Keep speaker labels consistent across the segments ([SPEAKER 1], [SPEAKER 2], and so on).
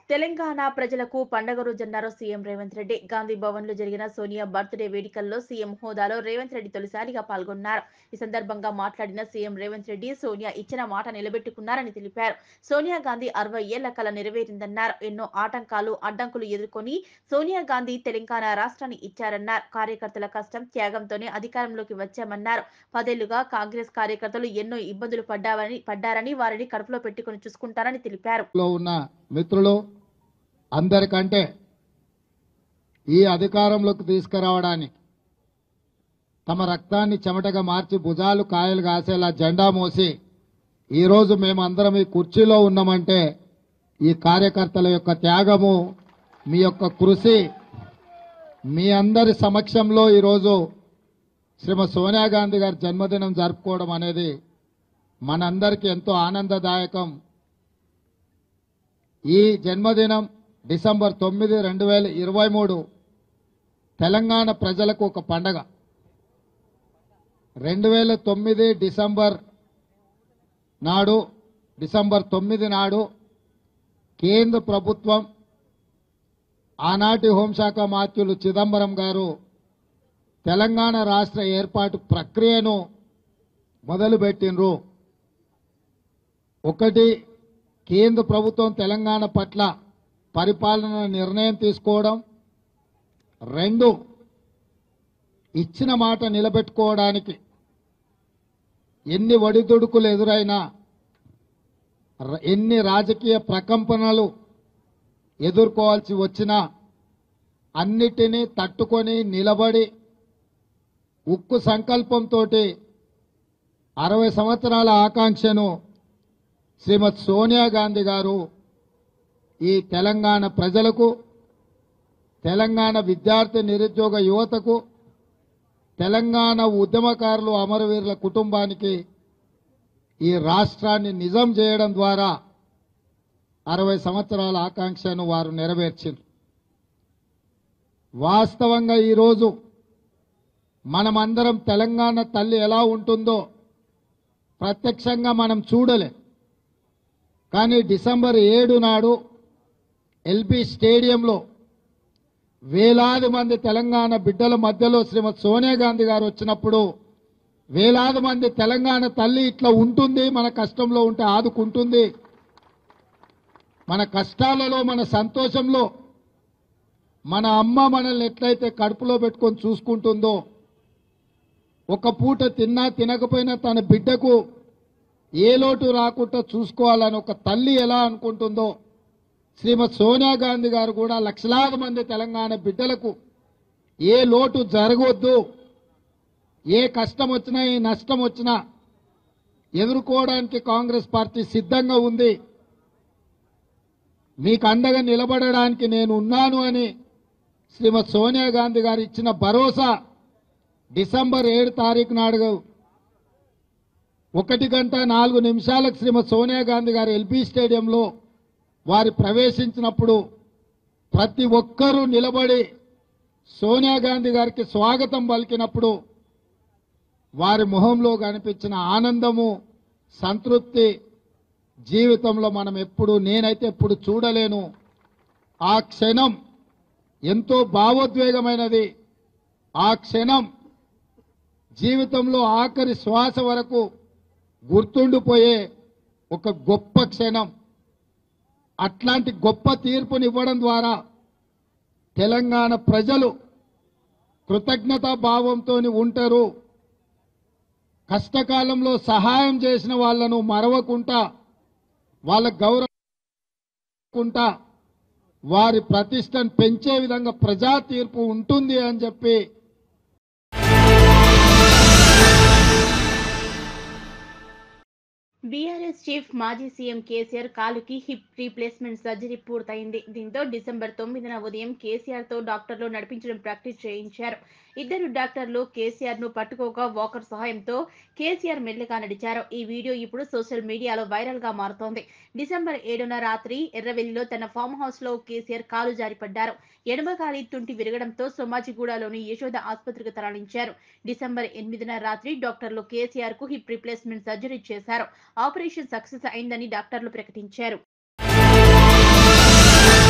[SPEAKER 1] తెలంగాణ ప్రజలకు పండగ రోజన్నారు సీఎం రేవంత్ రెడ్డి గాంధీ భవన్ లో జరిగిన సోనియా బర్త్డే వేడుకల్లో సీఎం హోదాలో రేవంత్ రెడ్డి తొలిసారిగా పాల్గొన్నారు ఈ సందర్భంగా మాట్లాడిన సీఎం రేవంత్ రెడ్డి సోనియా ఇచ్చిన మాట నిలబెట్టుకున్నారని తెలిపారు సోనియా గాంధీ అరవై ఏళ్ల కల నెరవేరిందన్నారు ఎన్నో ఆటంకాలు అడ్డంకులు ఎదుర్కొని సోనియా గాంధీ తెలంగాణ రాష్ట్రాన్ని ఇచ్చారన్నారు కార్యకర్తల కష్టం త్యాగంతోనే అధికారంలోకి వచ్చామన్నారు పదేళ్లుగా కాంగ్రెస్ కార్యకర్తలు ఎన్నో ఇబ్బందులు పడ్డారని పడ్డారని వారిని కడుపులో పెట్టుకుని చూసుకుంటారని తెలిపారు
[SPEAKER 2] లో ఉన్న మిత్రులు అందరికంటే ఈ అధికారంలోకి తీసుకురావడానికి తమ రక్తాన్ని చెమటగా మార్చి భుజాలు కాయలు కాసేలా జెండా మోసి ఈరోజు మేము అందరం ఈ కుర్చీలో ఉన్నామంటే ఈ కార్యకర్తల యొక్క త్యాగము మీ యొక్క కృషి మీ అందరి సమక్షంలో ఈరోజు శ్రీమతి సోనియా గాంధీ గారి జన్మదినం జరుపుకోవడం అనేది మనందరికీ ఎంతో ఆనందదాయకం ఈ జన్మదినం డిసెంబర్ తొమ్మిది రెండు వేల ఇరవై మూడు తెలంగాణ ప్రజలకు ఒక పండగ రెండు వేల తొమ్మిది డిసెంబర్ నాడు డిసెంబర్ తొమ్మిది నాడు కేంద్ర ప్రభుత్వం ఆనాటి హోంశాఖ మాత్యులు చిదంబరం గారు తెలంగాణ రాష్ట్ర ఏర్పాటు ప్రక్రియను మొదలుపెట్టినరు ఒకటి కేంద్ర ప్రభుత్వం తెలంగాణ పట్ల పరిపాలన నిర్ణయం తీసుకోవడం రెండు ఇచ్చిన మాట నిలబెట్టుకోవడానికి ఎన్ని ఒడిదుడుకులు ఎదురైనా ర- ఎన్ని రాజకీయ ప్రకంపనలు ఎదుర్కోవాల్సి వచ్చినా అన్నిటినీ తట్టుకొని నిలబడి ఉక్కు సంకల్పంతో అరవై సంవత్సరాల ఆకాంక్షను శ్రీమతి సోనియా గాంధీ గారు ఈ తెలంగాణ ప్రజలకు తెలంగాణ విద్యార్థి నిరుద్యోగ యువతకు తెలంగాణ ఉద్యమకారులు అమరవీరుల కుటుంబానికి ఈ రాష్ట్రాన్ని నిజం చేయడం ద్వారా అరవై సంవత్సరాల ఆకాంక్షను వారు నెరవేర్చారు వాస్తవంగా ఈరోజు మనమందరం తెలంగాణ తల్లి ఎలా ఉంటుందో ప్రత్యక్షంగా మనం చూడలే కానీ డిసెంబర్ ఏడు నాడు ఎల్బీ స్టేడియంలో వేలాది మంది తెలంగాణ బిడ్డల మధ్యలో శ్రీమతి సోనియా గాంధీ గారు వచ్చినప్పుడు వేలాది మంది తెలంగాణ తల్లి ఇట్లా ఉంటుంది మన కష్టంలో ఉంటే ఆదుకుంటుంది మన కష్టాలలో మన సంతోషంలో మన అమ్మ మనల్ని ఎట్లయితే కడుపులో పెట్టుకొని చూసుకుంటుందో ఒక పూట తిన్నా తినకపోయినా తన బిడ్డకు ఏ లోటు రాకుండా చూసుకోవాలని ఒక తల్లి ఎలా అనుకుంటుందో శ్రీమతి సోనియా గాంధీ గారు కూడా లక్షలాది మంది తెలంగాణ బిడ్డలకు ఏ లోటు జరగవద్దు ఏ కష్టం వచ్చినా ఏ నష్టం వచ్చినా ఎదుర్కోవడానికి కాంగ్రెస్ పార్టీ సిద్ధంగా ఉంది మీకు అండగా నిలబడడానికి నేను ఉన్నాను అని శ్రీమతి సోనియా గాంధీ గారు ఇచ్చిన భరోసా డిసెంబర్ ఏడు తారీఖు నాడు ఒకటి గంట నాలుగు నిమిషాలకు శ్రీమతి సోనియా గాంధీ గారు ఎల్బీ స్టేడియంలో వారు ప్రవేశించినప్పుడు ప్రతి ఒక్కరూ నిలబడి సోనియా గాంధీ గారికి స్వాగతం పలికినప్పుడు వారి మొహంలో కనిపించిన ఆనందము సంతృప్తి జీవితంలో మనం ఎప్పుడు నేనైతే ఎప్పుడు చూడలేను ఆ క్షణం ఎంతో భావోద్వేగమైనది ఆ క్షణం జీవితంలో ఆఖరి శ్వాస వరకు గుర్తుండిపోయే ఒక గొప్ప క్షణం అట్లాంటి గొప్ప తీర్పునివ్వడం ద్వారా తెలంగాణ ప్రజలు కృతజ్ఞతా భావంతో ఉంటారు కష్టకాలంలో సహాయం చేసిన వాళ్ళను మరవకుండా వాళ్ళ గౌరవకుంటా వారి ప్రతిష్టను పెంచే విధంగా ప్రజా తీర్పు ఉంటుంది అని చెప్పి
[SPEAKER 1] బీఆర్ఎస్ చీఫ్ మాజీ సీఎం కేసీఆర్ కాలుకి హిప్ రీప్లేస్మెంట్ సర్జరీ పూర్తయింది దీంతో డిసెంబర్ తొమ్మిదిన ఉదయం కేసీఆర్ తో డాక్టర్లు నడిపించడం ప్రాక్టీస్ చేయించారు ఇద్దరు డాక్టర్లు కేసీఆర్ ను పట్టుకోగా వాకర్ సహాయంతో కేసీఆర్ మెల్లగా నడిచారు ఈ వీడియో ఇప్పుడు సోషల్ మీడియాలో వైరల్ గా మారుతోంది డిసెంబర్ ఏడున రాత్రి ఎర్రవెల్లిలో తన ఫామ్ హౌస్ లో కేసీఆర్ కాలు జారిపడ్డారు ఎడమగాలి తుంటి విరగడంతో సోమాజిగూడలోని యశోద ఆసుపత్రికి తరలించారు డిసెంబర్ ఎనిమిదిన రాత్రి డాక్టర్లు కేసీఆర్ కు హిప్ రీప్లేస్మెంట్ సర్జరీ చేశారు ఆపరేషన్ సక్సెస్ అయిందని డాక్టర్లు ప్రకటించారు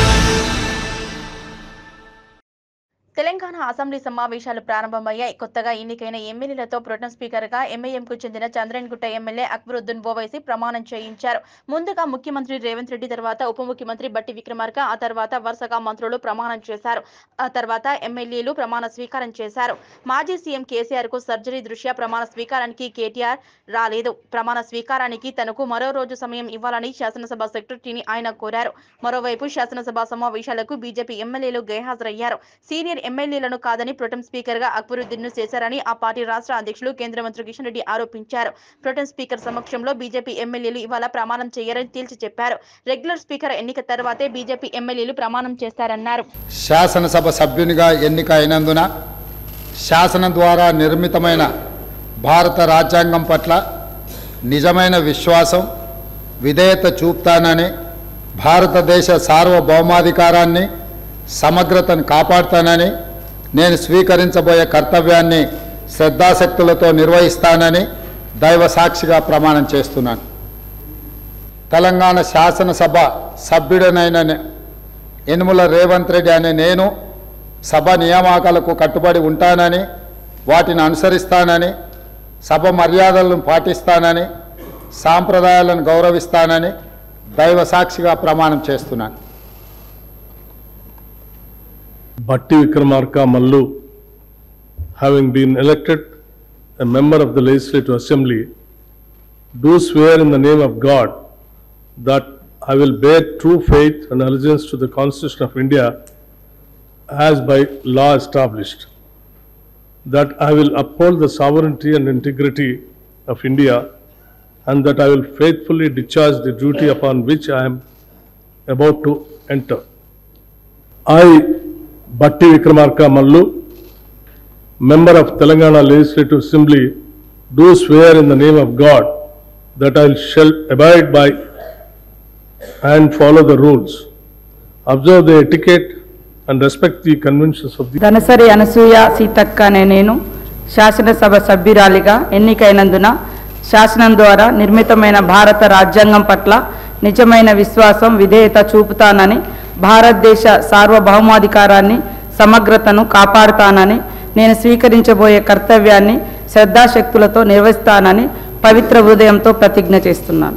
[SPEAKER 1] తెలంగాణ అసెంబ్లీ సమావేశాలు ప్రారంభమయ్యాయి కొత్తగా ఎన్నికైన ఎమ్మెల్యేలతో ప్రొటెం స్పీకర్ గా ఎంఐఎంకు చెందిన చంద్రన్గుట్ట ఎమ్మెల్యే అక్బరుద్దీన్ ఓవైసీ ప్రమాణం చేయించారు ముందుగా ముఖ్యమంత్రి రేవంత్ రెడ్డి తర్వాత ఉప ముఖ్యమంత్రి బట్టి విక్రమార్క ఆ తర్వాత వరుసగా మంత్రులు ప్రమాణం చేశారు ఆ తర్వాత ఎమ్మెల్యేలు ప్రమాణ స్వీకారం చేశారు మాజీ సీఎం కేసీఆర్ కు సర్జరీ దృష్ట్యా ప్రమాణ స్వీకారానికి కేటీఆర్ రాలేదు ప్రమాణ స్వీకారానికి తనకు మరో రోజు సమయం ఇవ్వాలని శాసనసభ సెక్రటరీని ఆయన కోరారు మరోవైపు శాసనసభ సమావేశాలకు బీజేపీ ఎమ్మెల్యేలు గైహాజరయ్యారు సీనియర్ ఎమ్మెల్యేలను కాదని ప్రొటెం స్పీకర్ గా అక్బరుద్దీన్ ను చేశారని ఆ పార్టీ రాష్ట్ర అధ్యక్షులు కేంద్ర మంత్రి కిషన్ రెడ్డి ఆరోపించారు ప్రొటెం స్పీకర్ సమక్షంలో బీజేపీ ఎమ్మెల్యేలు ఇవాళ ప్రమాణం చేయరని తేల్చి చెప్పారు రెగ్యులర్ స్పీకర్ ఎన్నిక తర్వాతే బీజేపీ ఎమ్మెల్యేలు ప్రమాణం చేస్తారన్నారు
[SPEAKER 2] శాసనసభ సభ్యునిగా ఎన్నిక అయినందున శాసనం ద్వారా నిర్మితమైన భారత రాజ్యాంగం పట్ల నిజమైన విశ్వాసం విధేయత చూపుతానని భారతదేశ సార్వభౌమాధికారాన్ని సమగ్రతను కాపాడుతానని నేను స్వీకరించబోయే కర్తవ్యాన్ని శ్రద్ధాశక్తులతో నిర్వహిస్తానని దైవ సాక్షిగా ప్రమాణం చేస్తున్నాను తెలంగాణ శాసనసభ సభ్యుడనైన నే- యనుమల రేవంత్ రెడ్డి అనే నేను సభ నియామకాలకు కట్టుబడి ఉంటానని వాటిని అనుసరిస్తానని సభ మర్యాదలను పాటిస్తానని సాంప్రదాయాలను గౌరవిస్తానని దైవ సాక్షిగా ప్రమాణం చేస్తున్నాను
[SPEAKER 3] Bhatti Vikramarka Mallu, having been elected a member of the Legislative Assembly, do swear in the name of God that I will bear true faith and allegiance to the Constitution of India as by law established, that I will uphold the sovereignty and integrity of India, and that I will faithfully discharge the duty upon which I am about to enter. I, Bhatti Vikramarka Mallu, member of Telangana Legislative Assembly, do swear in the name of God that I shall abide by and follow the rules, observe the etiquette and respect the conventions of the
[SPEAKER 4] Dhanasari Anasuya Seethakka అనే నేను శాసనసభ సభ్యురాలిగా ఎన్నికైనందున శాసనం ద్వారా నిర్మితమైన భారత రాజ్యాంగం పట్ల నిజమైన విశ్వాసం విధేయత చూపుతానని భారతదేశ సార్వభౌమాధికారాన్ని సమగ్రతను కాపాడుతానని నేను స్వీకరించబోయే కర్తవ్యాన్ని శ్రద్ధాశక్తులతో నిర్వహిస్తానని పవిత్ర హృదయంతో ప్రతిజ్ఞ చేస్తున్నాను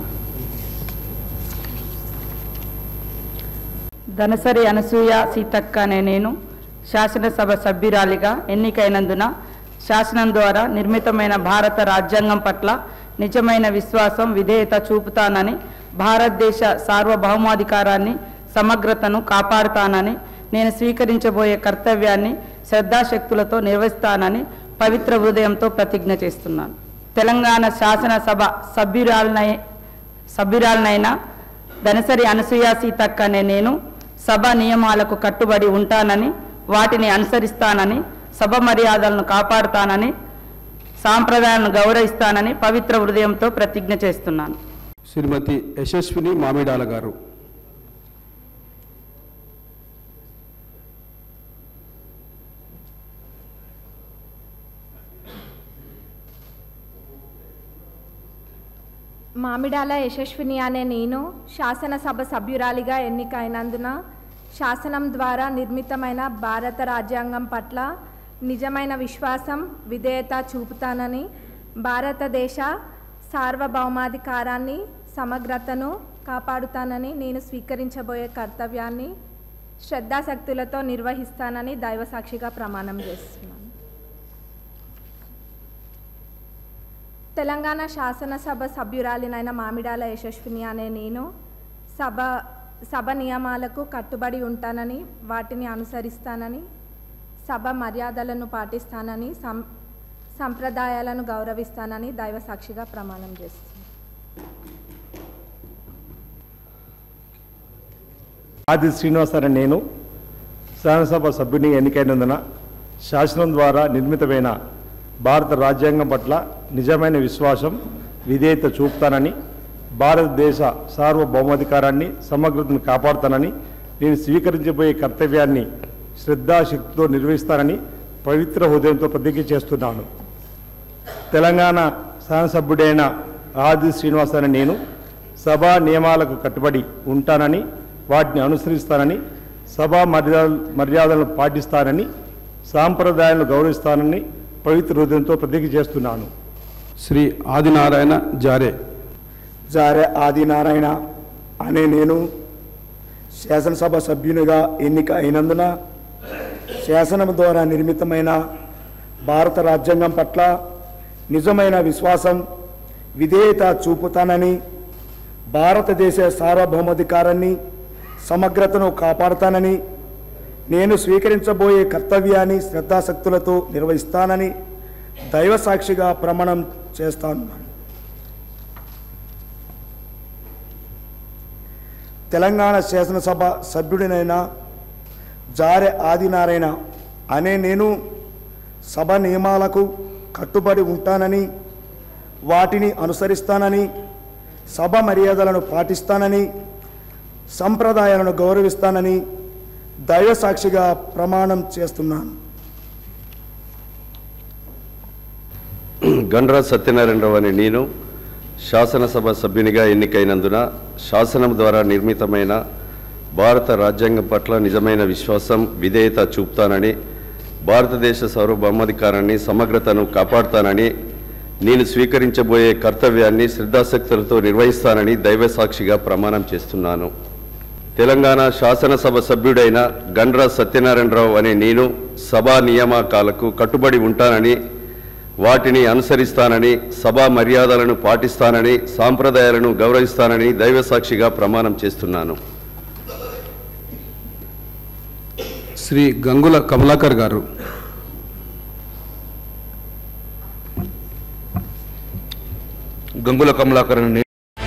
[SPEAKER 4] ధనసరి అనసూయ సీతక్క అనే నేను శాసనసభ సభ్యురాలిగా ఎన్నికైనందున శాసనం ద్వారా నిర్మితమైన భారత రాజ్యాంగం పట్ల నిజమైన విశ్వాసం విధేయత చూపుతానని భారతదేశ సార్వభౌమాధికారాన్ని సమగ్రతను కాపాడుతానని నేను స్వీకరించబోయే కర్తవ్యాన్ని శ్రద్ధాశక్తులతో నిర్వహిస్తానని పవిత్ర హృదయంతో ప్రతిజ్ఞ చేస్తున్నాను తెలంగాణ శాసనసభ సభ్యురాలనై సభ్యురాలనైన ధనసరి అనసూయ సీతక్క అనే నేను సభ నియమాలకు కట్టుబడి ఉంటానని వాటిని అనుసరిస్తానని సభ మర్యాదలను కాపాడుతానని సాంప్రదాయాలను గౌరవిస్తానని పవిత్ర హృదయంతో ప్రతిజ్ఞ చేస్తున్నాను
[SPEAKER 5] శ్రీమతి యశస్విని మామిడాల గారు
[SPEAKER 6] మామిడాల యశస్విని అనే నేను శాసనసభ సభ్యురాలిగా ఎన్నికైనందున శాసనం ద్వారా నిర్మితమైన భారత రాజ్యాంగం పట్ల నిజమైన విశ్వాసం విధేయత చూపుతానని భారతదేశ సార్వభౌమాధికారాన్ని సమగ్రతను కాపాడుతానని నేను స్వీకరించబోయే కర్తవ్యాన్ని శ్రద్ధాశక్తులతో నిర్వహిస్తానని దైవసాక్షిగా ప్రమాణం చేస్తున్నాను తెలంగాణ శాసనసభ సభ్యురాలినైన మామిడాల యశస్విని అనే నేను సభ సభ నియమాలకు కట్టుబడి ఉంటానని వాటిని అనుసరిస్తానని సభ మర్యాదలను పాటిస్తానని సం సంప్రదాయాలను గౌరవిస్తానని దైవ సాక్షిగా ప్రమాణం చేస్తున్నాను
[SPEAKER 7] ఆది శ్రీనివాసరావు నేను శాసనసభ సభ్యుని ఎన్నికైనందున శాసనం ద్వారా నిర్మితమైన భారత రాజ్యాంగం పట్ల నిజమైన విశ్వాసం విధేయత చూపుతానని భారతదేశ సార్వభౌమాధికారాన్ని సమగ్రతను కాపాడుతానని నేను స్వీకరించబోయే కర్తవ్యాన్ని శ్రద్ధాశక్తితో నిర్వహిస్తానని పవిత్ర హృదయంతో ప్రతిజ్ఞ చేస్తున్నాను తెలంగాణ శాసనసభ్యుడైన ఆది శ్రీనివాసరావు నేను సభా నియమాలకు కట్టుబడి ఉంటానని వాటిని అనుసరిస్తానని సభా మర్యాద మర్యాదలను పాటిస్తానని సాంప్రదాయాలను గౌరవిస్తానని పవిత్ర హృదయంతో ప్రతిజ్ఞ చేస్తున్నాను
[SPEAKER 5] శ్రీ ఆదినారాయణ జారే
[SPEAKER 8] జారే ఆదినారాయణ అనే నేను శాసనసభ సభ్యునిగా ఎన్నిక అయినందున శాసనం ద్వారా నిర్మితమైన భారత రాజ్యాంగం పట్ల నిజమైన విశ్వాసం విధేయత చూపుతానని భారతదేశ సార్వభౌమాధికారాన్ని సమగ్రతను కాపాడుతానని నేను స్వీకరించబోయే కర్తవ్యాన్ని శ్రద్ధాశక్తులతో నిర్వహిస్తానని దైవ సాక్షిగా ప్రమాణం చేస్తాను తెలంగాణ శాసనసభ సభ్యుడినైన జారె ఆదినారాయణ అనే నేను సభ నియమాలకు కట్టుబడి ఉంటానని వాటిని అనుసరిస్తానని సభ మర్యాదలను పాటిస్తానని సంప్రదాయాలను గౌరవిస్తానని దైవ సాక్షిగా ప్రమాణం చేస్తున్నాను
[SPEAKER 9] గండ్రా సత్యనారాయణరావు అనే నేను శాసనసభ సభ్యునిగా ఎన్నికైనందున శాసనం ద్వారా నిర్మితమైన భారత రాజ్యాంగం పట్ల నిజమైన విశ్వాసం విధేయత చూపుతానని భారతదేశ సార్వభౌమాధికారాన్ని సమగ్రతను కాపాడుతానని నేను స్వీకరించబోయే కర్తవ్యాన్ని శ్రద్ధాశక్తులతో నిర్వహిస్తానని దైవ సాక్షిగా ప్రమాణం చేస్తున్నాను తెలంగాణ శాసనసభ సభ్యుడైన గండ్రా సత్యనారాయణరావు అనే నేను సభా నియామకాలకు కట్టుబడి ఉంటానని వాటిని అనుసరిస్తానని సభా మర్యాదలను పాటిస్తానని సాంప్రదాయాలను గౌరవిస్తానని దైవ సాక్షిగా ప్రమాణం చేస్తున్నాను
[SPEAKER 5] శ్రీ గంగుల కమలాకర్ గారు
[SPEAKER 10] గంగుల కమలాకర్ అనే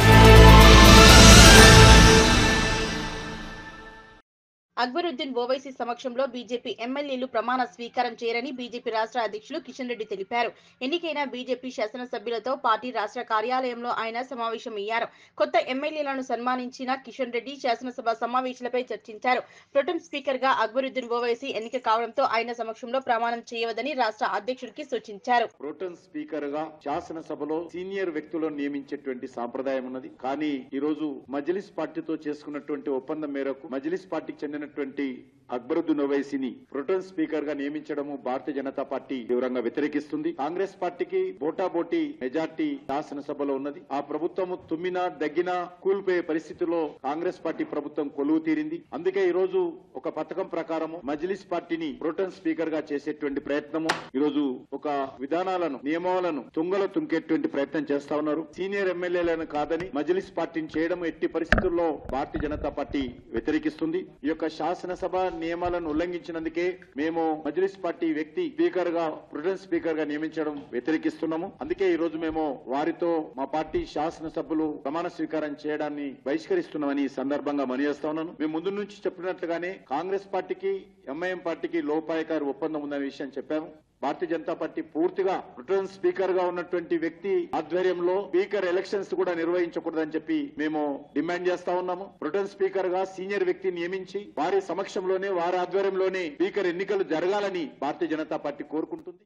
[SPEAKER 1] అక్బరుద్దీన్ ఓవైసీ సమక్షంలో బీజేపీ ఎమ్మెల్యేలు ప్రమాణ స్వీకారం చేయరని బీజేపీ రాష్ట్ర అధ్యక్షులు కిషన్ రెడ్డి తెలిపారు ఎన్నికైన బీజేపీ శాసనసభ్యులతో పార్టీ రాష్ట్ర కార్యాలయంలో ఆయన సమావేశమయ్యారు కొత్త ఎమ్మెల్యేలను సన్మానించిన కిషన్ రెడ్డి శాసనసభ సమావేశాలపై చర్చించారు ప్రొటెం స్పీకర్ గా అక్బరుద్దీన్ ఓవైసీ ఎన్నిక కావడంతో ఆయన సమక్షంలో ప్రమాణం చేయవద్దని రాష్ట్ర అధ్యక్షుడికి సూచించారు
[SPEAKER 11] ప్రోటన్ స్పీకర్ గా శాసనసభలో సీనియర్ వ్యక్తులను నియమించేటువంటి సాంప్రదాయం ఉన్నది కానీ ఈ రోజు మజ్లిస్ పార్టీతో చేసుకున్నటువంటి ఒప్పందం మేరకు మజ్లిస్ పార్టీకి చెందినటువంటి అక్బరుద్దీన్ ఓవైసీని ప్రోటన్ స్పీకర్ గా నియమించడము భారతీయ జనతా పార్టీ తీవ్రంగా వ్యతిరేకిస్తుంది కాంగ్రెస్ పార్టీకి బోటాబోటీ మెజార్టీ శాసనసభలో ఉన్నది ఆ ప్రభుత్వము తుమ్మినా దగ్గినా కూల్పోయే పరిస్థితిలో కాంగ్రెస్ పార్టీ ప్రభుత్వం కొలువు తీరింది అందుకే ఈ రోజు ఒక పథకం ప్రకారము మజ్లిస్ పార్టీని ప్రోటన్ స్పీకర్ గా చేసేటువంటి ప్రయత్నము ఈ రోజు ఒక విధానాలను నియమాలను తుంగలో తుంకేటువంటి ప్రయత్నం చేస్తా ఉన్నారు సీనియర్ ఎమ్మెల్యేలను కాదని మజ్లిస్ పార్టీని చేయడం ఎట్టి పరిస్థితుల్లో భారతీయ జనతా పార్టీ వ్యతిరేకిస్తుంది ఈ యొక్క శాసనసభ నియమాలను ఉల్లంఘించినందుకే మేము మజ్లిస్ పార్టీ వ్యక్తి స్పీకర్ గా ప్రిటన్ స్పీకర్ గా నియమించడం వ్యతిరేకిస్తున్నాము అందుకే ఈ రోజు మేము వారితో మా పార్టీ శాసనసభ్యులు ప్రమాణ స్వీకారం చేయడాన్ని బహిష్కరిస్తున్నామని ఈ సందర్భంగా మనయేస్తా ఉన్నాను మేము ముందు నుంచి చెప్పినట్లుగానే కాంగ్రెస్ పార్టీకి ఎంఐఎం పార్టీకి లోపాయకారి ఒప్పందం ఉందనే విషయం చెప్పాము భారతీయ జనతా పార్టీ పూర్తిగా రిటర్న్ స్పీకర్ గా ఉన్నటువంటి వ్యక్తి ఆధ్వర్యంలో స్పీకర్ ఎలక్షన్స్ కూడా నిర్వహించకూడదని చెప్పి మేము డిమాండ్ చేస్తా ఉన్నాము రిటర్న్ స్పీకర్ గా సీనియర్ వ్యక్తి నియమించి వారి సమక్షంలోనే వారి ఆధ్వర్యంలోనే స్పీకర్ ఎన్నికలు జరగాలని భారతీయ జనతా పార్టీ కోరుకుంటుంది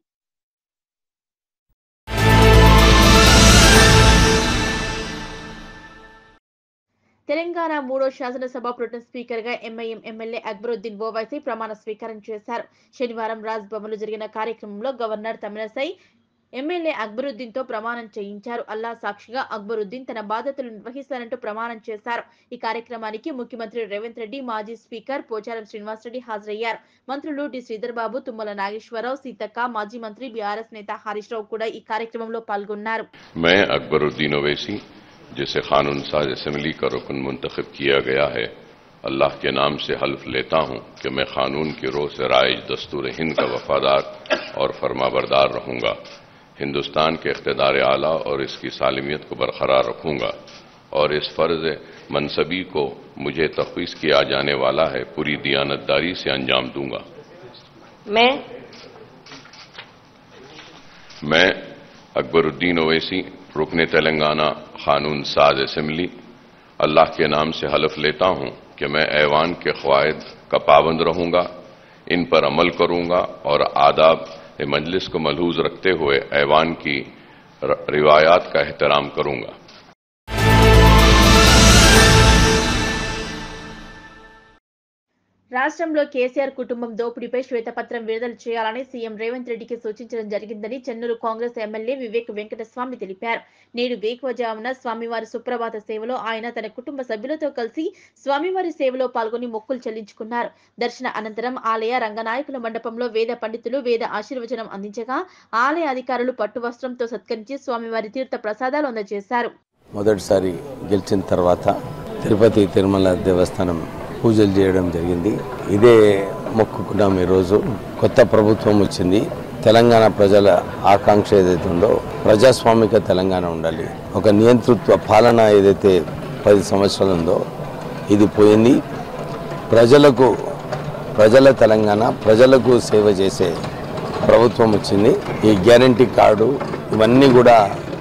[SPEAKER 1] తెలంగాణ మూడో శాసనసభ ప్రొటెం స్పీకర్ గా ఎంఐఎం ఎమ్మెల్యే అక్బరుద్దీన్ ఓవైసీ ప్రమాణ స్వీకారం చేశారు శనివారం రాజ్ భవన్ లో జరిగిన కార్యక్రమంలో గవర్నర్ తమిళసై ఎమ్మెల్యే అక్బరుద్దీన్ తో ప్రమాణం చేయించారు అల్లా సాక్షిగా అక్బరుద్దీన్ తన బాధ్యతలు నిర్వహిస్తానంటూ ప్రమాణం చేశారు ఈ కార్యక్రమానికి ముఖ్యమంత్రి రేవంత్ రెడ్డి మాజీ స్పీకర్ పోచారం శ్రీనివాసరెడ్డి హాజరయ్యారు మంత్రులు డి శ్రీధర్ బాబు తుమ్మల నాగేశ్వరరావు సీతక్క మాజీ మంత్రి బీఆర్ఎస్ నేత హరీష్ రావు కూడా ఈ కార్యక్రమంలో పాల్గొన్నారు
[SPEAKER 12] मैं अकबरुद्दीन ओवैसी जिसे कानून साज असम्बली का रुकन मुंतखब किया गया है अल्लाह के नाम से हल्फ लेता हूं कि मैं कानून की रोह से राइज दस्तूर हिंद का वफादार और फरमाबरदार रहूंगा हिंदुस्तान के इकतदार आला और इसकी सालमियत को बरकरार रखूंगा और इस फर्ज मनसबी को मुझे तफवीज किया जाने वाला है पूरी दियानतदारी से अंजाम दूंगा
[SPEAKER 13] मैं
[SPEAKER 12] मैं अकबरुद्दीन ओवैसी रुकन तेलंगाना कानून साज असम्बली अल्लाह के नाम से हलफ लेता हूं कि मैं ऐवान के कवायद का पाबंद रहूंगा इन पर अमल करूंगा और आदाब मजलिस को मलहूज रखते हुए ऐवान की र- रिवायात का एहतराम करूंगा
[SPEAKER 1] రాష్ట్రంలో కేసీఆర్ కుటుంబం దోపిడీపై శ్వేతపత్రం విడుదల చేయాలని సీఎం రేవంత్ రెడ్డికి సూచించడం జరిగిందని చెన్నూరు కాంగ్రెస్ ఎమ్మెల్యే వివేక్ వెంకటస్వామి తెలిపారు నేడు వేకువజామున స్వామివారి సుప్రభాత సేవలో ఆయన తన కుటుంబ సభ్యులతో కలిసి స్వామివారి సేవలో పాల్గొని మొక్కులు చెల్లించుకున్నారు దర్శన అనంతరం ఆలయ రంగనాయకుల మండపంలో వేద పండితులు వేద ఆశీర్వచనం అందించగా ఆలయ అధికారులు పట్టు వస్త్రంతో సత్కరించి స్వామివారి తీర్థ ప్రసాదాలు అందజేశారు
[SPEAKER 10] మొదటిసారి గెలిచిన తర్వాత తిరుపతి తిరుమల దేవస్థానం పూజలు చేయడం జరిగింది ఇదే మొక్కుకున్నాం ఈరోజు కొత్త ప్రభుత్వం వచ్చింది తెలంగాణ ప్రజల ఆకాంక్ష ఏదైతే ఉందో ప్రజాస్వామిక తెలంగాణ ఉండాలి ఒక నియంతృత్వ పాలన ఏదైతే పది సంవత్సరాలు ఉందో ఇది పోయింది ప్రజలకు ప్రజల తెలంగాణ ప్రజలకు సేవ చేసే ప్రభుత్వం వచ్చింది ఈ గ్యారంటీ కార్డు ఇవన్నీ కూడా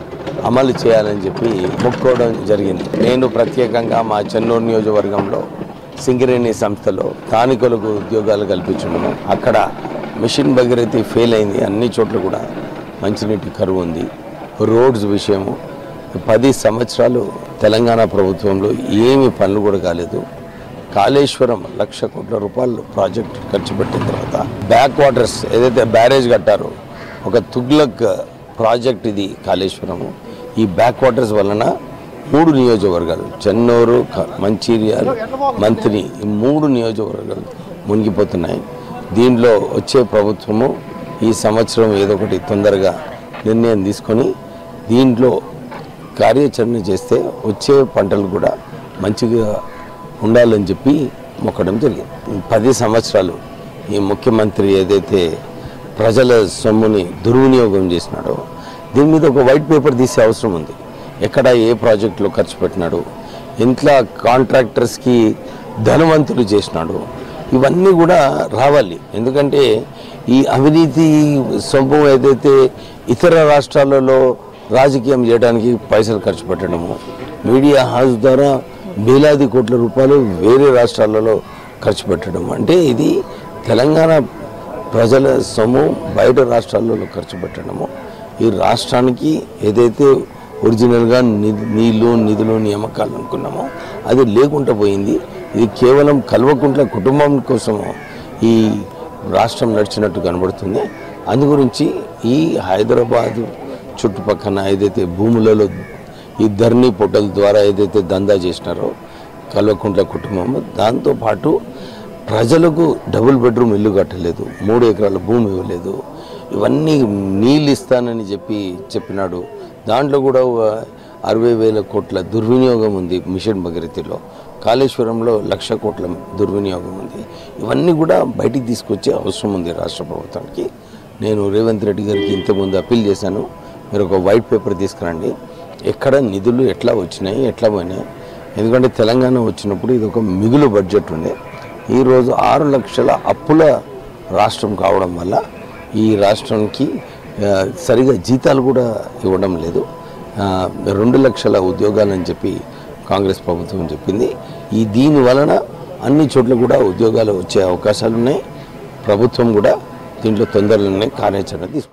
[SPEAKER 10] అమలు చేయాలని చెప్పి మొక్కోవడం జరిగింది నేను ప్రత్యేకంగా మా చెన్నూరు నియోజకవర్గంలో సింగరేణి సంస్థలో స్థానికులకు ఉద్యోగాలు కల్పించడము అక్కడ మిషన్ భగీరథి ఫెయిల్ అయింది అన్ని చోట్ల కూడా మంచినీటి కరువు ఉంది రోడ్స్ విషయము పది సంవత్సరాలు తెలంగాణ ప్రభుత్వంలో ఏమి పనులు కూడా కాలేదు కాళేశ్వరం లక్ష కోట్ల రూపాయలు ప్రాజెక్ట్ ఖర్చు పెట్టిన తర్వాత బ్యాక్ వాటర్స్ ఏదైతే బ్యారేజ్ కట్టారో ఒక తుగ్లక్ ప్రాజెక్ట్ ఇది కాళేశ్వరము ఈ బ్యాక్ వాటర్స్ వలన మూడు నియోజకవర్గాలు చెన్నూరు క- మంచిర్యాల మంత్రి ఈ మూడు నియోజకవర్గాలు మునిగిపోతున్నాయి దీనిలో వచ్చే ప్రభుత్వము ఈ సంవత్సరం ఏదో ఒకటి తొందరగా నిర్ణయం తీసుకొని దీంట్లో కార్యాచరణ చేస్తే వచ్చే పంటలు కూడా మంచిగా ఉండాలని చెప్పి మొక్కడం జరిగింది ఈ పది సంవత్సరాలు ఈ ముఖ్యమంత్రి ఏదైతే ప్రజల సొమ్ముని దుర్వినియోగం చేసినాడో దీని మీద ఒక వైట్ పేపర్ తీసే అవసరం ఉంది ఎక్కడ ఏ ప్రాజెక్టులో ఖర్చు పెట్టినాడు ఇంట్లో కాంట్రాక్టర్స్కి ధనవంతులు చేసినాడు ఇవన్నీ కూడా రావాలి ఎందుకంటే ఈ అవినీతి సొమ్ము ఏదైతే ఇతర రాష్ట్రాలలో రాజకీయం చేయడానికి పైసలు ఖర్చు పెట్టడము మీడియా హౌస్ ద్వారా వేలాది కోట్ల రూపాయలు వేరే రాష్ట్రాలలో ఖర్చు పెట్టడం అంటే ఇది తెలంగాణ ప్రజల సొమ్ము బయట రాష్ట్రాలలో ఖర్చు పెట్టడము ఈ రాష్ట్రానికి ఏదైతే ఒరిజినల్గా ని- నీళ్లు నిధులు నియామకాలు అనుకున్నామో అది లేకుండా పోయింది ఇది కేవలం కల్వకుంట్ల కుటుంబం కోసము ఈ రాష్ట్రం నడిచినట్టు కనబడుతుంది అందు గురించి ఈ హైదరాబాద్ చుట్టుపక్కల ఏదైతే భూములలో ఈ ధర్నీ పొట్టల ద్వారా ఏదైతే దందా చేసినారో కల్వకుంట్ల కుటుంబం దాంతోపాటు ప్రజలకు డబుల్ బెడ్రూమ్ ఇల్లు కట్టలేదు మూడు ఎకరాల భూమి ఇవ్వలేదు ఇవన్నీ నీళ్ళు ఇస్తానని చెప్పి చెప్పినాడు దాంట్లో కూడా ఒక అరవై వేల కోట్ల దుర్వినియోగం ఉంది మిషన్ భగీరథిలో కాళేశ్వరంలో లక్ష కోట్ల దుర్వినియోగం ఉంది ఇవన్నీ కూడా బయటికి తీసుకొచ్చే అవసరం ఉంది రాష్ట్ర ప్రభుత్వానికి నేను రేవంత్ రెడ్డి గారికి ఇంతకుముందు అప్పీల్ చేశాను మీరు ఒక వైట్ పేపర్ తీసుకురండి ఎక్కడ నిధులు ఎట్లా వచ్చినాయి ఎట్లా పోయినాయి ఎందుకంటే తెలంగాణ వచ్చినప్పుడు ఇది ఒక మిగులు బడ్జెట్ ఉండే ఈరోజు ఆరు లక్షల అప్పుల రాష్ట్రం కావడం వల్ల ఈ రాష్ట్రానికి ఆ, సరిగా జీతాలు కూడా ఇవ్వడం లేదు ఆ, రెండు లక్షల ఉద్యోగాలని చెప్పి కాంగ్రెస్ ప్రభుత్వం చెప్పింది ఈ దీని వలన అన్ని చోట్ల కూడా ఉద్యోగాలు వచ్చే అవకాశాలు ఉన్నాయి ప్రభుత్వం కూడా దీంట్లో తొందరలోనే కార్యాచరణ తీసుకుంటుంది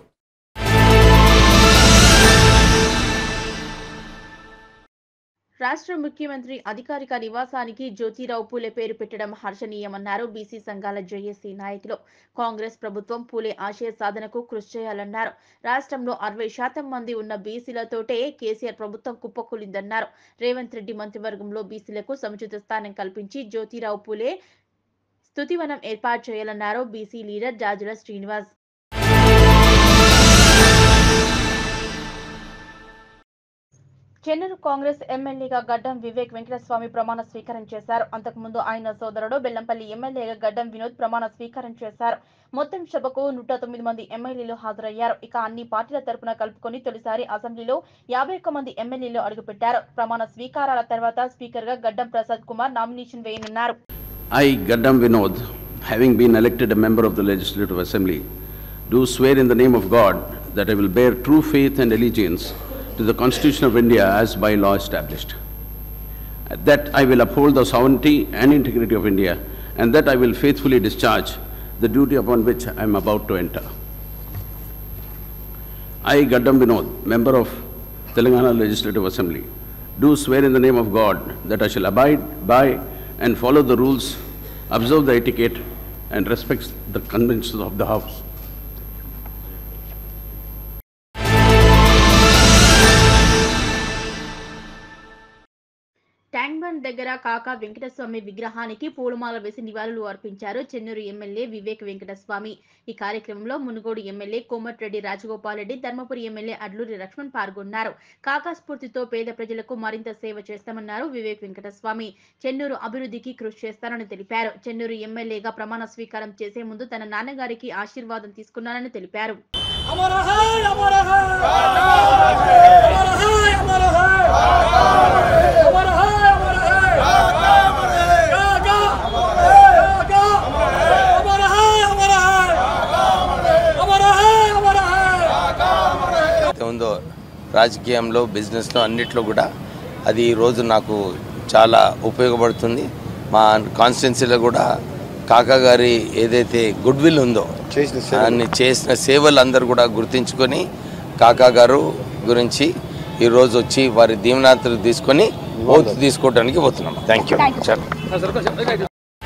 [SPEAKER 1] రాష్ట్ర ముఖ్యమంత్రి అధికారిక నివాసానికి జ్యోతిరావు పూలే పేరు పెట్టడం హర్షణీయమన్నారు బీసీ సంఘాల జేఏసీ నాయకులు కాంగ్రెస్ ప్రభుత్వం పూలే ఆశయ సాధనకు కృషి చేయాలన్నారు రాష్ట్రంలో అరవై శాతం మంది ఉన్న బీసీలతోటే కేసీఆర్ ప్రభుత్వం కుప్పకూలిందన్నారు రేవంత్ రెడ్డి మంత్రివర్గంలో బీసీలకు సముచిత స్థానం కల్పించి జ్యోతిరావు పూలే స్తుతివనం ఏర్పాటు చేయాలన్నారు BC leader Jajula Srinivas Chennur Congress ఎమ్మెల్యేగా గడ్డం వివేక్ వెంకటస్వామి ప్రమాణ స్వీకారం చేశారు అంతకుముందు ఆయన సోదరుడు బెల్లంపల్లి ఎమ్మెల్యేగా గడ్డం వినోద్ ప్రమాణ స్వీకారం చేశారు మొత్తం సభకు నూట తొమ్మిది మంది ఎమ్మెల్యేలు హాజరయ్యారు ఇక అన్ని పార్టీల తరపున కలుపుకొని తొలిసారి అసెంబ్లీలో యాభై ఒక్క మంది ఎమ్మెల్యేలు అడుగుపెట్టారు ప్రమాణ స్వీకారాల తర్వాత స్పీకర్ గా గడ్డం ప్రసాద్ కుమార్ నామినేషన్ వేయనున్నారు
[SPEAKER 13] I, Gaddam Vinod, having been elected a member of the Legislative Assembly, do swear in the name of God that I will bear true faith and allegiance to the Constitution of India as by law established. That I will uphold the sovereignty and integrity of India, and that I will faithfully discharge the duty upon which I am about to enter. I, Gaddam Vinod, member of Telangana Legislative Assembly, do swear in the name of God that I shall abide by and follow the rules observe the etiquette and respects the conventions of the House.
[SPEAKER 1] Tank bund దగ్గర కాకా వెంకటస్వామి విగ్రహానికి పూలమాల వేసి నివాళులు అర్పించారు Chennur MLA Vivek Venkataswamy ఈ కార్యక్రమంలో Munugode MLA Komatireddy Rajagopal Reddy Dharmapuri MLA Adluri Laxman పాల్గొన్నారు కాకా స్ఫూర్తితో పేద ప్రజలకు మరింత సేవ చేస్తామన్నారు వివేక్ వెంకటస్వామి చెన్నూరు అభివృద్ధికి కృషి చేస్తానని తెలిపారు చెన్నూరు ఎమ్మెల్యేగా ప్రమాణ స్వీకారం చేసే ముందు తన నాన్నగారికి ఆశీర్వాదం తీసుకున్నానని తెలిపారు
[SPEAKER 10] అయితే ఉందో రాజకీయంలో బిజినెస్లో అన్నిట్లో కూడా అది ఈ రోజు నాకు చాలా ఉపయోగపడుతుంది మా కాన్స్టిట్యున్సీలో కూడా కాకా గారి ఏదైతే గుడ్ విల్ ఉందో దాన్ని చేసిన సేవలు అందరూ కూడా గుర్తించుకొని కాకా గారు గురించి ఈరోజు వచ్చి వారి దీవెనాథులు తీసుకొని ఓతు తీసుకోవడానికి పోతున్నాం థ్యాంక్ యూ చాలా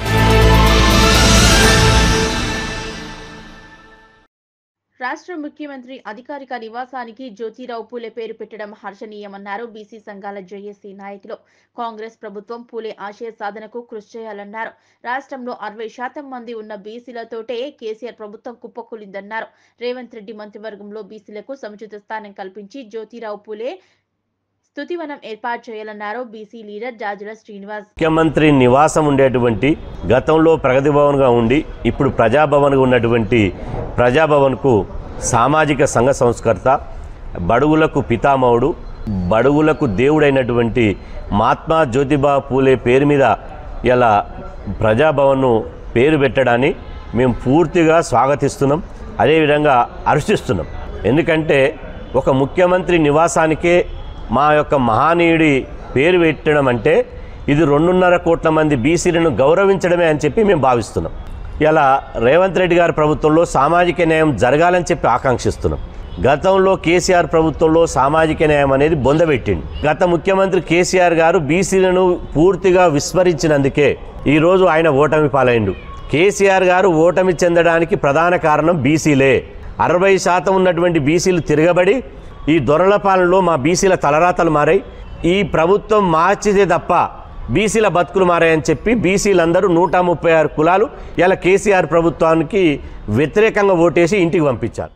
[SPEAKER 1] రాష్ట్ర ముఖ్యమంత్రి అధికారిక నివాసానికి జ్యోతిరావు పూలే పేరు పెట్టడం హర్షణీయమన్నారు బీసీ సంఘాల జేఏసీ నాయకులు కాంగ్రెస్ ప్రభుత్వం పూలే ఆశయ సాధనకు కృషి చేయాలన్నారు రాష్ట్రంలో అరవై శాతం మంది ఉన్న బీసీలతోటే కేసీఆర్ ప్రభుత్వం కుప్పకూలిందన్నారు రేవంత్ రెడ్డి మంత్రివర్గంలో బీసీలకు సముచిత స్థానం కల్పించి జ్యోతిరావు పూలే స్తుతివనం ఏర్పాటు చేయాలన్నారు బీసీ లీడర్ జాజుల శ్రీనివాస్
[SPEAKER 14] ముఖ్యమంత్రి నివాసం ఉండేటువంటి గతంలో ప్రగతి భవన్గా ఉండి ఇప్పుడు ప్రజాభవన్గా ఉన్నటువంటి ప్రజాభవన్కు సామాజిక సంఘ సంస్కర్త బడుగులకు పితామహుడు బడుగులకు దేవుడైనటువంటి మహాత్మా జ్యోతిబా పూలే పేరు మీద ఇలా ప్రజాభవన్ను పేరు పెట్టడాన్ని మేము పూర్తిగా స్వాగతిస్తున్నాం అదేవిధంగా హర్షిస్తున్నాం ఎందుకంటే ఒక ముఖ్యమంత్రి నివాసానికే మా యొక్క మహానీయుడి పేరు పెట్టడం అంటే ఇది రెండున్నర కోట్ల మంది బీసీలను గౌరవించడమే అని చెప్పి మేము భావిస్తున్నాం ఇలా రేవంత్ రెడ్డి గారి ప్రభుత్వంలో సామాజిక న్యాయం జరగాలని చెప్పి ఆకాంక్షిస్తున్నాం గతంలో కేసీఆర్ ప్రభుత్వంలో సామాజిక న్యాయం అనేది బొందబెట్టింది గత ముఖ్యమంత్రి కేసీఆర్ గారు బీసీలను పూర్తిగా విస్మరించినందుకే ఈరోజు ఆయన ఓటమి పాలైండు కేసీఆర్ గారు ఓటమి చెందడానికి ప్రధాన కారణం బీసీలే అరవై శాతం ఉన్నటువంటి బీసీలు తిరగబడి ఈ దొరల పాలనలో మా బీసీల తలరాతలు మారాయి ఈ ప్రభుత్వం మార్చితే తప్ప బీసీల బతుకులు మారాయని చెప్పి బీసీలందరూ నూట ముప్పై ఆరు కులాలు ఇలా కేసీఆర్ ప్రభుత్వానికి వ్యతిరేకంగా ఓటేసి ఇంటికి పంపించారు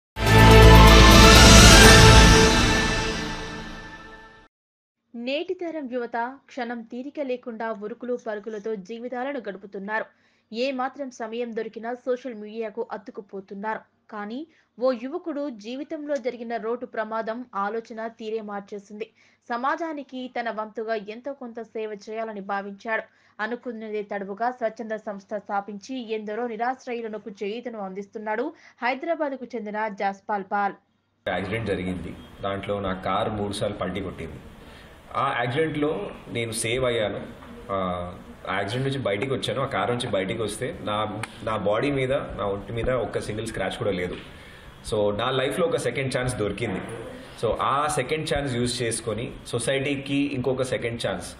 [SPEAKER 1] నేటి తరం యువత క్షణం తీరిక లేకుండా ఉరుకులు పరుగులతో జీవితాలను గడుపుతున్నారు ఏ మాత్రం సమయం దొరికినా సోషల్ మీడియాకు అత్తుకుపోతున్నారు కానీ ఓ యువకుడు జీవితంలో జరిగిన రోడ్డు ప్రమాదం ఆలోచన తీరే మార్చేసింది సమాజానికి తన వంతుగా ఎంతో కొంత సేవ చేయాలని భావించాడు అనుకున్నదే తడువుగా స్వచ్ఛంద సంస్థ స్థాపించి ఎందరో నిరాశ్రయులకు చేయూతను అందిస్తున్నాడు హైదరాబాద్కు చెందిన జాస్పాల్ పాల్
[SPEAKER 15] యాక్సిడెంట్ జరిగింది దాంట్లో నా కారు మూడు సార్లు పల్టీ కొట్టింది ఆ యాక్సిడెంట్లో నేను సేవ్ అయ్యాను ఆ యాక్సిడెంట్ నుంచి బయటికి వచ్చాను ఆ కారు నుంచి బయటికి వస్తే నా నా బాడీ మీద నా ఒంటి మీద ఒక్క సింగిల్ స్క్రాచ్ కూడా లేదు సో నా లైఫ్లో ఒక సెకండ్ ఛాన్స్ దొరికింది సో ఆ సెకండ్ ఛాన్స్ యూజ్ చేసుకొని సొసైటీకి ఇంకొక సెకండ్ ఛాన్స్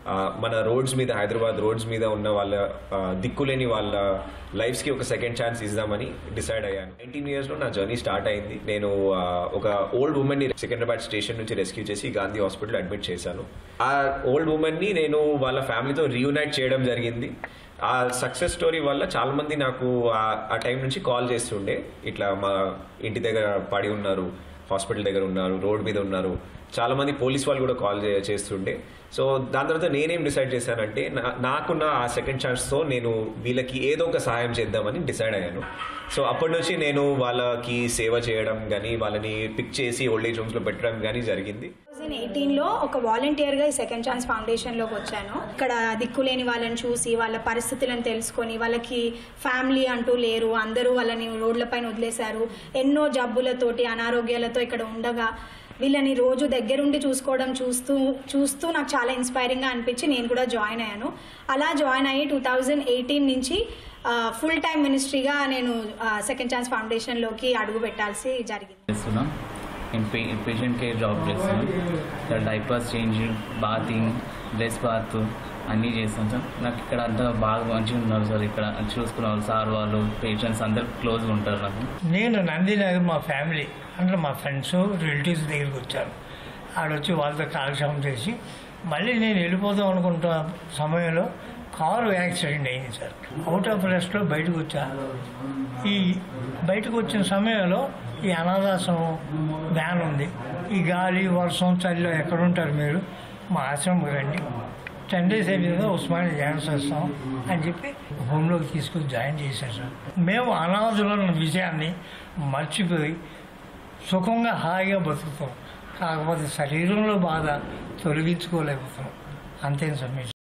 [SPEAKER 15] మన రోడ్స్ మీద హైదరాబాద్ రోడ్స్ మీద ఉన్న వాళ్ళ ఆ, దిక్కులేని వాళ్ళ లైఫ్స్కి ఒక సెకండ్ ఛాన్స్ ఇద్దామని డిసైడ్ అయ్యాను నైన్టీన్ ఇయర్స్లో నా జర్నీ స్టార్ట్ అయింది నేను ఆ, ఒక ఓల్డ్ ఉమెన్ని సికింద్రాబాద్ స్టేషన్ నుంచి రెస్క్యూ చేసి గాంధీ హాస్పిటల్ అడ్మిట్ చేశాను ఆ ఓల్డ్ ఉమెన్ని నేను వాళ్ళ ఫ్యామిలీతో రీయునైట్ చేయడం జరిగింది ఆ సక్సెస్ స్టోరీ వల్ల చాలా మంది నాకు ఆ- ఆ టైం నుంచి కాల్ చేస్తుండే ఇట్లా మా ఇంటి దగ్గర పడి ఉన్నారు హాస్పిటల్ దగ్గర ఉన్నారు రోడ్ మీద ఉన్నారు చాలా మంది పోలీస్ వాళ్ళు కూడా కాల్ చే- చేస్తుండే సో దాని తర్వాత నేనేం డిసైడ్ చేశానంటే నా- నాకున్న ఆ సెకండ్ ఛాన్స్తో నేను వీళ్ళకి ఏదో ఒక సహాయం చేద్దామని డిసైడ్ అయ్యాను సో అప్పటి నుంచి నేను వాళ్ళకి సేవ చేయడం కానీ వాళ్ళని పిక్ చేసి ఓల్డ్ ఏజ్ హోమ్స్లో పెట్టడం కానీ జరిగింది
[SPEAKER 16] థౌజండ్ ఎయిటీన్లో ఒక వాలంటీర్గా ఈ సెకండ్ ఛాన్స్ ఫౌండేషన్లోకి వచ్చాను ఇక్కడ దిక్కులేని వాళ్ళని చూసి వాళ్ళ పరిస్థితులను తెలుసుకొని వాళ్ళకి ఫ్యామిలీ అంటూ లేరు అందరూ వాళ్ళని రోడ్లపైన వదిలేశారు ఎన్నో జబ్బులతోటి అనారోగ్యాలతో ఇక్కడ ఉండగా వీళ్ళని రోజు దగ్గరుండి చూసుకోవడం చూస్తూ చూస్తూ నాకు చాలా ఇన్స్పైరింగ్గా అనిపించి నేను కూడా జాయిన్ అయ్యాను అలా జాయిన్ అయ్యి టూ థౌజండ్ ఎయిటీన్ నుంచి ఫుల్ టైం మినిస్ట్రీగా నేను సెకండ్ ఛాన్స్ ఫౌండేషన్లోకి అడుగు పెట్టాల్సి జరిగింది
[SPEAKER 17] చేస్తున్నాం నేను పే పేషెంట్ కేర్ జాబ్ చేస్తాను ఇక్కడ diapers change bathing dress bath అన్నీ చేస్తాను సార్ నాకు ఇక్కడ అంతా బాగా మంచిగా ఉన్నారు సార్ ఇక్కడ చూసుకునే వాళ్ళు సార్ వాళ్ళు పేషెంట్స్ అందరు క్లోజ్గా ఉంటారు నాకు
[SPEAKER 18] నేను నందినగర్ మా ఫ్యామిలీ అంటే మా ఫ్రెండ్స్ రిలేటివ్స్ దగ్గరికి వచ్చాను ఆడొచ్చి వాళ్ళతో కాలక్షేపం చేసి మళ్ళీ నేను వెళ్ళిపోదాం అనుకుంటున్న సమయంలో కారు యాక్సిడెంట్ అయింది సార్ అవుట్ ఆఫ్ రెస్ట్లో బయటకు వచ్చా ఈ బయటకు వచ్చిన సమయంలో ఈ అనాథాశ్రమం వ్యాన్ ఉంది ఈ గాలి వర్షం చలిలో ఎక్కడుంటారు మీరు మా ఆశ్రమం రండి టెన్ డేస్ అయిపోయింది ఉస్మానియా జాయిన్ చేస్తాం అని చెప్పి హోమ్లోకి తీసుకొని జాయిన్ చేశారు సార్ మేము అనాథులున్న విషయాన్ని మర్చిపోయి సుఖంగా హాయిగా బతుకుతాం కాకపోతే శరీరంలో బాధ తొలగించుకోలేకపోతున్నాం అంతే సార్ మీరు